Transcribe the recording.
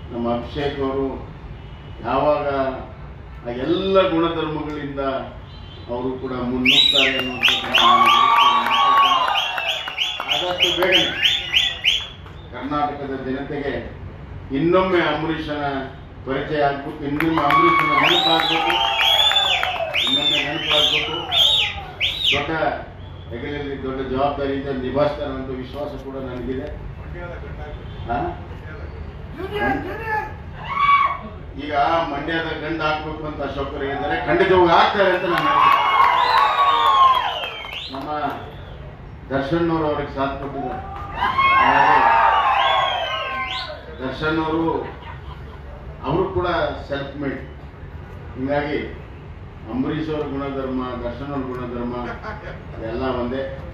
ನಮ್ಮ ಅಭಿಷೇಕ್ ಅವರು ಯಾವಾಗ ಆ ಎಲ್ಲ ಗುಣಧರ್ಮಗಳಿಂದ ಅವರು ಕೂಡ ಮುನ್ನುಗ್ತಾರೆ ಅನ್ನುವಂಥದ್ದನ್ನ ನಾನು ನಿರೀಕ್ಷೆ ಮಾಡ್ತಾ ಇದ್ದೇನೆ. ಆದಷ್ಟು ಬೇಗನೆ ಕರ್ನಾಟಕದ ಜನತೆಗೆ ಇನ್ನೊಮ್ಮೆ ಅಂಬರೀಷನ ಪರಿಚಯ ಆಗ್ಬೇಕು ಇನ್ನೊಮ್ಮೆ ಅಂಬರೀಷನ ನೆನಪಾಗಬೇಕು ಇನ್ನೊಮ್ಮೆ ನೆನಪಾಗಬೇಕು ದೊಡ್ಡ ಹೆಗಲಲ್ಲಿ ದೊಡ್ಡ ಜವಾಬ್ದಾರಿಯಿಂದ ನಿಭಾಯಿಸ್ತಾರೆ ಅಂತ ವಿಶ್ವಾಸ ಕೂಡ ನನಗಿದೆ ಆ? ಈಗ ಮಂಡ್ಯದ ಗಂಡು ಹಾಕ್ಬೇಕು ಅಂತ ಅಶೋಕರು ಹೇಳಿದ್ದಾರೆ ಖಂಡಿತವಾಗಿ ಆಗ್ತಾರೆ ಅಂತ ನಾನು ಹೇಳ್ತೀನಿ. ನಮ್ಮ ದರ್ಶನ್ ಅವರು ಅವ್ರಿಗೆ ಸಾಥ್ ಕೊಟ್ಟಿದ್ದಾರೆ ಹಾಗಾಗಿ ದರ್ಶನ್ ಅವರು ಅವರು ಕೂಡ ಸೆಲ್ಫ್ ಮೇಡ್ ಹಿಂಗಾಗಿ ಅಂಬರೀಷ್ ಅವ್ರ ಗುಣಧರ್ಮ ದರ್ಶನ್ ಅವ್ರ ಗುಣಧರ್ಮ ಎಲ್ಲ ಒಂದೇ